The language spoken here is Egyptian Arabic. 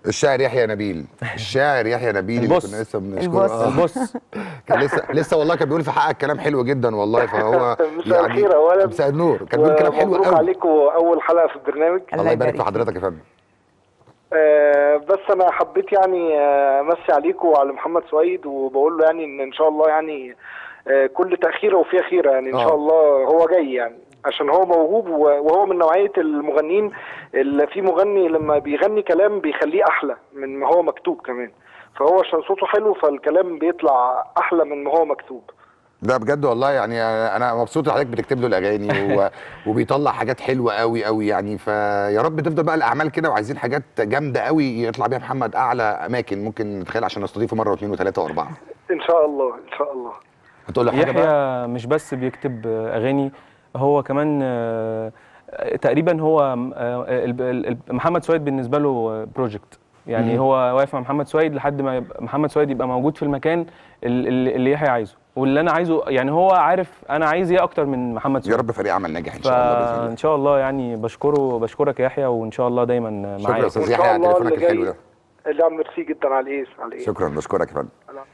الشاعر يحيى نبيل الشاعر يحيى نبيل اللي البص. كنا لسه بنشكره البص. آه. البص كان لسه لسه والله كان بيقول في حقك كلام حلو جدا والله فهو مساء الخير أولاً. مساء النور كان بيقول كلام حلو ومبروك قوي عليكم اول حلقه في البرنامج الله يبارك في حضرتك يا فندم آه بس انا حبيت يعني آه، امسي عليكم وعلى محمد سويد وبقول له يعني ان ان شاء الله يعني آه كل تاخيره وفيها خيره يعني ان آه. شاء الله هو جاي يعني عشان هو موهوب و- وهو من نوعيه المغنيين اللي في مغني لما بيغني كلام بيخليه احلى من ما هو مكتوب كمان فهو عشان صوته حلو فالكلام بيطلع احلى من ما هو مكتوب ده بجد والله يعني انا مبسوط إن حضرتك بتكتب له الاغاني و... وبيطلع حاجات حلوه قوي قوي يعني فيا رب تفضل بقى الاعمال كده وعايزين حاجات جامده قوي يطلع بيها محمد اعلى اماكن ممكن نتخيل عشان نستضيفه مره واثنين وثلاثه واربعه ان شاء الله ان شاء الله هتقول له حاجه بقى يحيى مش بس بيكتب آه، اغاني هو كمان آه، آه، تقريبا هو آه، ال- ال- ال- محمد سويد بالنسبه له بروجكت يعني هو واقف مع محمد سويد لحد ما يبقى محمد سويد يبقى موجود في المكان ال- ال- اللي يحيى عايزه واللي انا عايزه يعني هو عارف انا عايز ايه اكتر من محمد يا سويد رب فريق عمل ناجح ان شاء الله باذن الله فان شاء الله يعني بشكره بشكرك يا يحيى وان شاء الله دايما شكرا يا معاك استاذ وإن يحيى شاء على الله تليفونك اللي الحلو جاي- ده لا ميرسي جدا على الايه على الايه شكرا بشكرك يا فندم